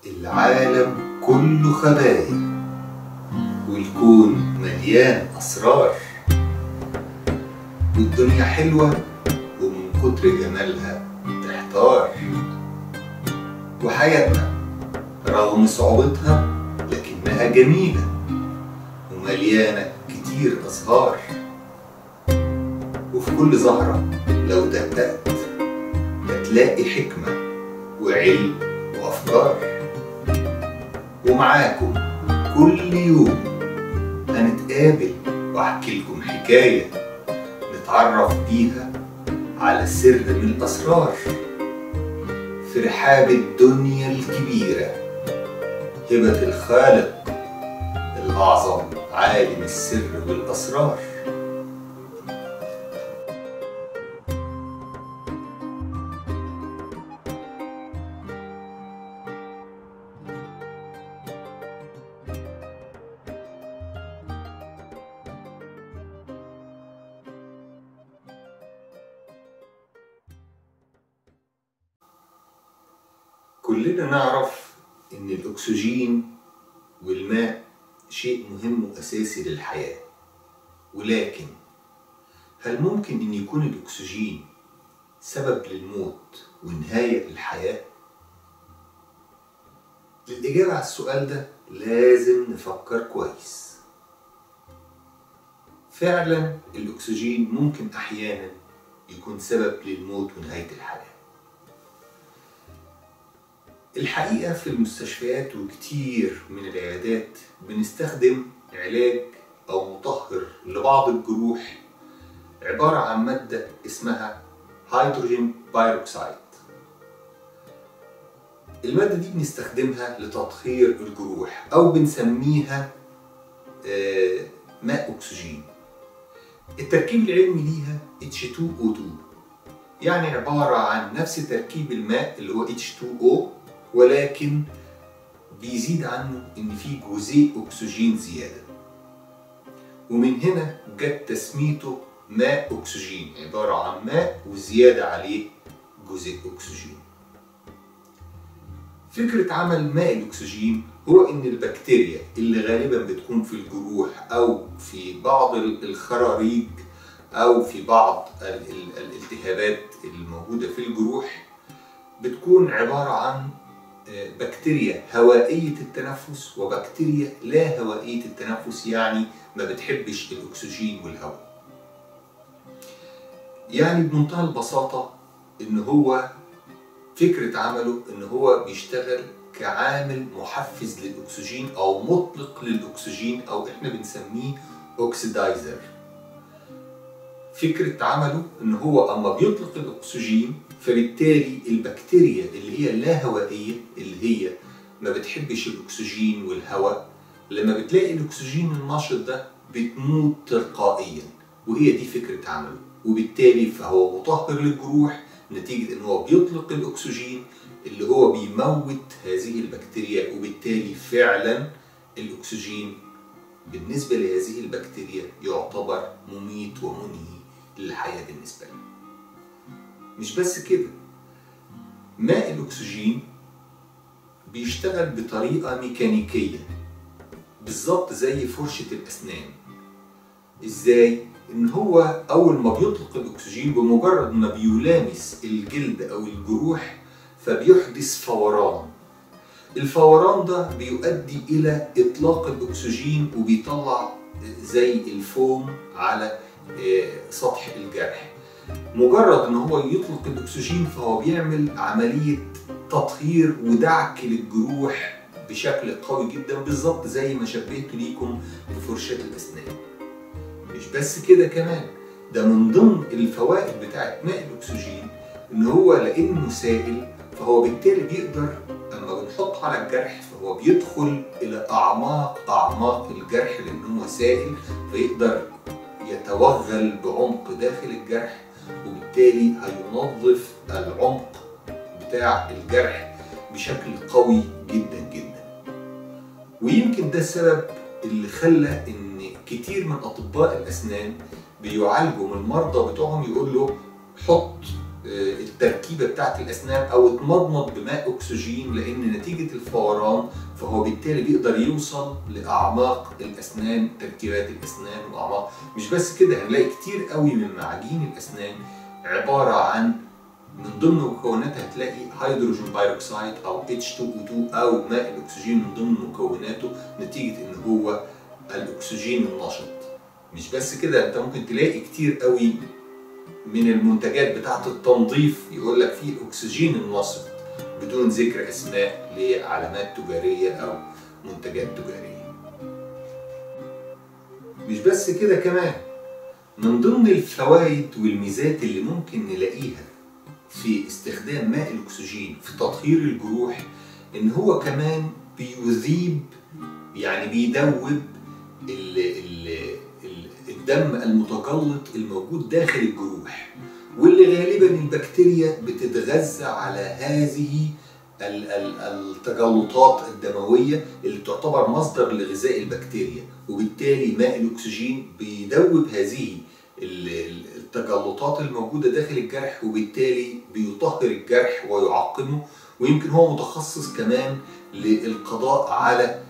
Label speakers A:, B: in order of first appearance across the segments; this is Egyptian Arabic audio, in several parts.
A: العالم كله خبايا والكون مليان أسرار والدنيا حلوة ومن كتر جمالها تحتار وحياتنا رغم صعوبتها لكنها جميلة ومليانة كتير أزهار وفي كل زهرة لو دققت هتلاقي حكمة وعلم وأفكار ومعاكم كل يوم هنتقابل وأحكي لكم حكاية نتعرف بيها على سر من الأسرار في رحاب الدنيا الكبيرة هبة الخالق الأعظم عالم السر والأسرار كلنا نعرف إن الأكسجين والماء شيء مهم وأساسي للحياة ولكن هل ممكن أن يكون الأكسجين سبب للموت ونهاية للحياة؟ للإجابة على السؤال ده لازم نفكر كويس فعلا الأكسجين ممكن أحيانا يكون سبب للموت ونهاية الحياة الحقيقة في المستشفيات وكتير من العيادات بنستخدم علاج أو مطهر لبعض الجروح عبارة عن مادة اسمها هيدروجين بايروكسيد المادة دي بنستخدمها لتطهير الجروح أو بنسميها ماء أكسجين التركيب العلمي ليها H2O2 يعني عبارة عن نفس تركيب الماء اللي هو H2O ولكن بيزيد عنه ان في جزيء اكسجين زياده ومن هنا جت تسميته ماء اكسجين عباره عن ماء وزياده عليه جزيء اكسجين فكره عمل ماء الاكسجين هو ان البكتيريا اللي غالبا بتكون في الجروح او في بعض الخراريج او في بعض الالتهابات الموجوده في الجروح بتكون عباره عن بكتيريا هوائية التنفس وبكتيريا لا هوائية التنفس يعني ما بتحبش الأكسجين والهواء يعني بمنتهى البساطة إن هو فكرة عمله إن هو بيشتغل كعامل محفز للأكسجين أو مطلق للأكسجين أو إحنا بنسميه أوكسيدايزر فكرة عمله إن هو أما بيطلق الأكسجين فبالتالي البكتيريا اللي هي لا هوائية اللي هي ما بتحبش الأكسجين والهواء لما بتلاقي الأكسجين النشط ده بتموت تلقائيا وهي دي فكرة عمله وبالتالي فهو مطهر للجروح نتيجة إن هو بيطلق الأكسجين اللي هو بيموت هذه البكتيريا وبالتالي فعلا الأكسجين بالنسبة لهذه البكتيريا يعتبر مميت ومنهي للحياة بالنسبة له مش بس كده ماء الأكسجين بيشتغل بطريقة ميكانيكية بالظبط زي فرشة الأسنان إزاي؟ إن هو أول ما بيطلق الأكسجين بمجرد ما بيلامس الجلد أو الجروح فبيحدث فوران الفوران ده بيؤدي إلى إطلاق الأكسجين وبيطلع زي الفوم على سطح الجرح مجرد ان هو يطلق الاكسجين فهو بيعمل عمليه تطهير ودعك للجروح بشكل قوي جدا بالظبط زي ما شبهت ليكم بفرشاه الاسنان مش بس كده كمان ده من ضمن الفوائد بتاعت ماء الاكسجين ان هو لانه سائل فهو بالتالي بيقدر اما بنحط على الجرح فهو بيدخل الى اعماق اعماق الجرح لان هو سائل فيقدر يتوغل بعمق داخل الجرح وبالتالي هينظف العمق بتاع الجرح بشكل قوي جدا جدا ويمكن ده السبب اللي خلى ان كتير من اطباء الاسنان بيعالجوا من المرضى بتوعهم يقول له حط التركيبه بتاعت الاسنان او اتمضمض بماء اكسجين لان نتيجه الفوران فهو بالتالي بيقدر يوصل لاعماق الاسنان تركيبات الاسنان واعماق مش بس كده هنلاقي كتير قوي من معاجين الاسنان عباره عن من ضمن مكوناتها هتلاقي هيدروجين بايروكسيد او H2O2 او ماء الاكسجين من ضمن مكوناته نتيجه ان هو الاكسجين النشط مش بس كده انت ممكن تلاقي كتير قوي من المنتجات بتاعه التنظيف يقول لك فيه الاكسجين النشط بدون ذكر اسماء لعلامات تجاريه او منتجات تجاريه مش بس كده كمان من ضمن الفوائد والميزات اللي ممكن نلاقيها في استخدام ماء الاكسجين في تطهير الجروح ان هو كمان بيذيب يعني بيدوب ال ال الدم المتجلط الموجود داخل الجروح واللي غالبا البكتيريا بتتغذى على هذه التجلطات الدمويه اللي تعتبر مصدر لغذاء البكتيريا وبالتالي ماء الاكسجين بيدوب هذه التجلطات الموجوده داخل الجرح وبالتالي بيطهر الجرح ويعقمه ويمكن هو متخصص كمان للقضاء على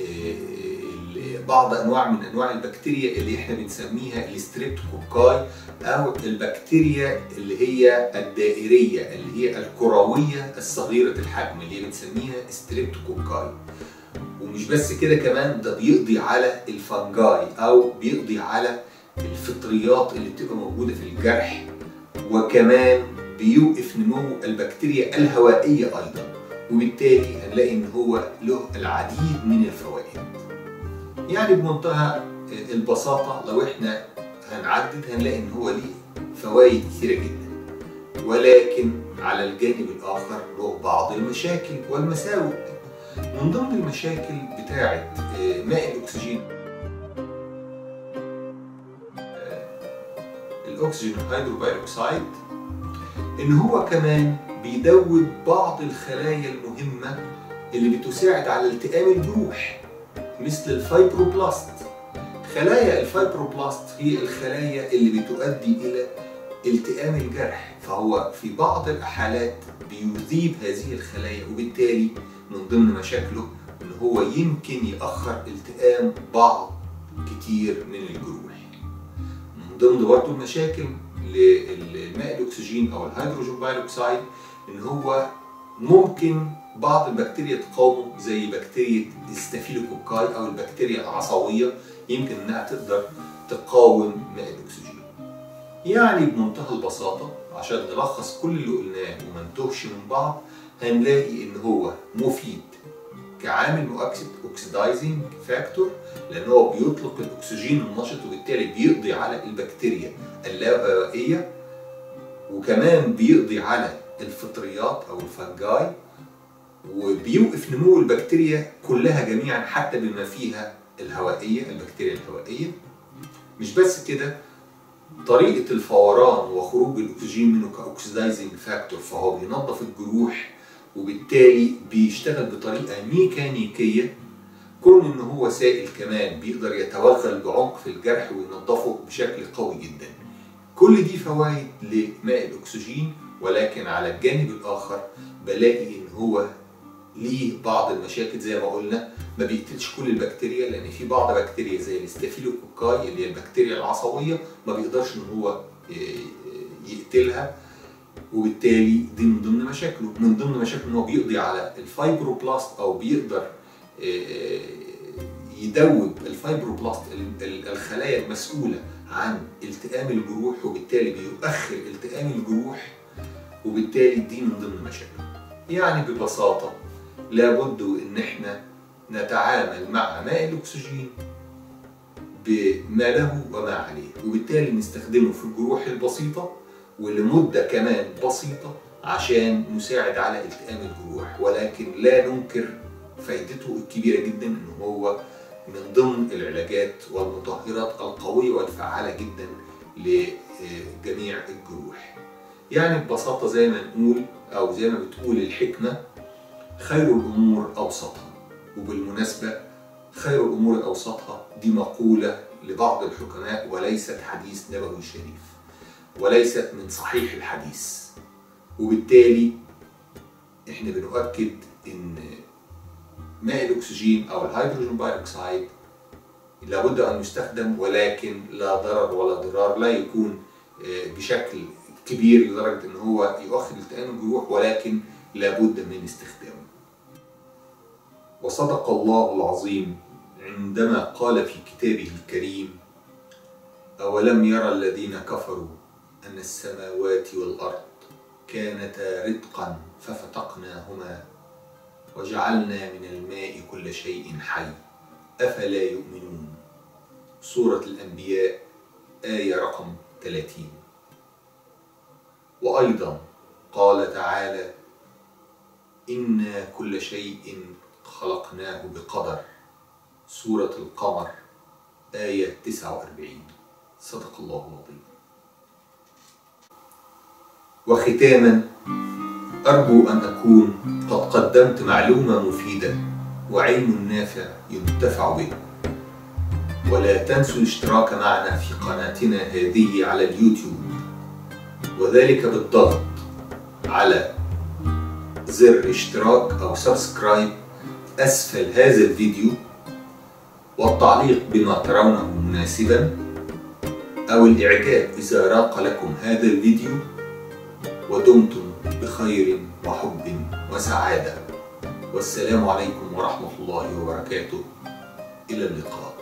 A: بعض انواع من انواع البكتيريا اللي احنا بنسميها الستريبتوكوكاي او البكتيريا اللي هي الدائريه اللي هي الكرويه الصغيره الحجم اللي بنسميها ستريبتوكوكاي ومش بس كده كمان ده بيقضي على الفنجاي او بيقضي على الفطريات اللي بتبقى موجوده في الجرح وكمان بيوقف نمو البكتيريا الهوائيه ايضا وبالتالي هنلاقي ان هو له العديد من الفوائد يعني بمنتهى البساطة لو احنا هنعدد هنلاقي ان هو ليه فوائد كثيرة جدا ولكن على الجانب الآخر له بعض المشاكل والمساوئ من ضمن المشاكل بتاعة ماء الأكسجين الأكسجين هيدروبيروكسيد إن هو كمان بيدوب بعض الخلايا المهمة اللي بتساعد على التئام الجروح مثل الفايبروبلاست خلايا الفايبروبلاست هي الخلايا اللي بتؤدي الى التئام الجرح فهو في بعض الحالات بيذيب هذه الخلايا وبالتالي من ضمن مشاكله ان هو يمكن ياخر التئام بعض كتير من الجروح من ضمن برضه المشاكل للماء الاكسجين او الهيدروجين بايروكسيد ان هو ممكن بعض البكتيريا تقاومه زي بكتيريا الستافيلوكوكاي او البكتيريا العصويه يمكن انها تقدر تقاوم ماء الاكسجين. يعني بمنتهى البساطه عشان نلخص كل اللي قلناه وما نتوهش من بعض هنلاقي ان هو مفيد كعامل مؤكسد اوكسيدايزنج فاكتور لان هو بيطلق الاكسجين النشط وبالتالي بيقضي على البكتيريا اللاهوائيه وكمان بيقضي على الفطريات او الفنجاي وبيوقف نمو البكتيريا كلها جميعا حتى بما فيها الهوائيه البكتيريا الهوائيه مش بس كده طريقه الفوران وخروج الاكسجين منه كاوكسيدايزنج فاكتور فهو بينظف الجروح وبالتالي بيشتغل بطريقه ميكانيكيه كون ان هو سائل كمان بيقدر يتوغل بعمق في الجرح وينظفه بشكل قوي جدا كل دي فوائد لماء الاكسجين ولكن على الجانب الاخر بلاقي ان هو ليه بعض المشاكل زي ما قلنا ما بيقتلش كل البكتيريا لان في بعض بكتيريا زي الاستافيلوكوكاي اللي هي البكتيريا العصويه ما بيقدرش ان هو يقتلها وبالتالي دي من ضمن مشاكله من ضمن مشاكله ان هو بيقضي على الفايبروبلاست او بيقدر يدوب الفايبروبلاست الخلايا المسؤوله عن التئام الجروح وبالتالي بيؤخر التئام الجروح وبالتالي دي من ضمن مشاكله يعني ببساطة لابد ان احنا نتعامل مع ماء الاكسجين بما له وما عليه وبالتالي نستخدمه في الجروح البسيطة ولمدة كمان بسيطة عشان نساعد على التئام الجروح ولكن لا ننكر فائدته الكبيرة جدا ان هو من ضمن العلاجات والمطهرات القوية والفعالة جدا لجميع الجروح يعني ببساطة زي ما نقول أو زي ما بتقول الحكمة خير الأمور أوسطها وبالمناسبة خير الأمور أوسطها دي مقولة لبعض الحكماء وليست حديث نبوي شريف وليست من صحيح الحديث وبالتالي احنا بنؤكد ان ماء الاكسجين او الهيدروجين بايروكسيد لابد ان يستخدم ولكن لا ضرر ولا ضرار لا يكون بشكل كبير لدرجه ان هو يؤخر التئام الجروح ولكن لابد من استخدامه. وصدق الله العظيم عندما قال في كتابه الكريم: أولم يرى الذين كفروا أن السماوات والأرض كانتا رتقا ففتقناهما وجعلنا من الماء كل شيء حي أفلا يؤمنون سورة الأنبياء آية رقم 30 وأيضا قال تعالى إنا كل شيء خلقناه بقدر سورة القمر آية 49 صدق الله العظيم وختاما أرجو أن أكون قد قدمت معلومة مفيدة وعلم نافع ينتفع به ولا تنسوا الاشتراك معنا في قناتنا هذه على اليوتيوب وذلك بالضغط على زر اشتراك أو سبسكرايب أسفل هذا الفيديو والتعليق بما ترونه مناسبا أو الإعجاب إذا راق لكم هذا الفيديو ودمتم بخير وحب وسعادة والسلام عليكم ورحمة الله وبركاته إلى اللقاء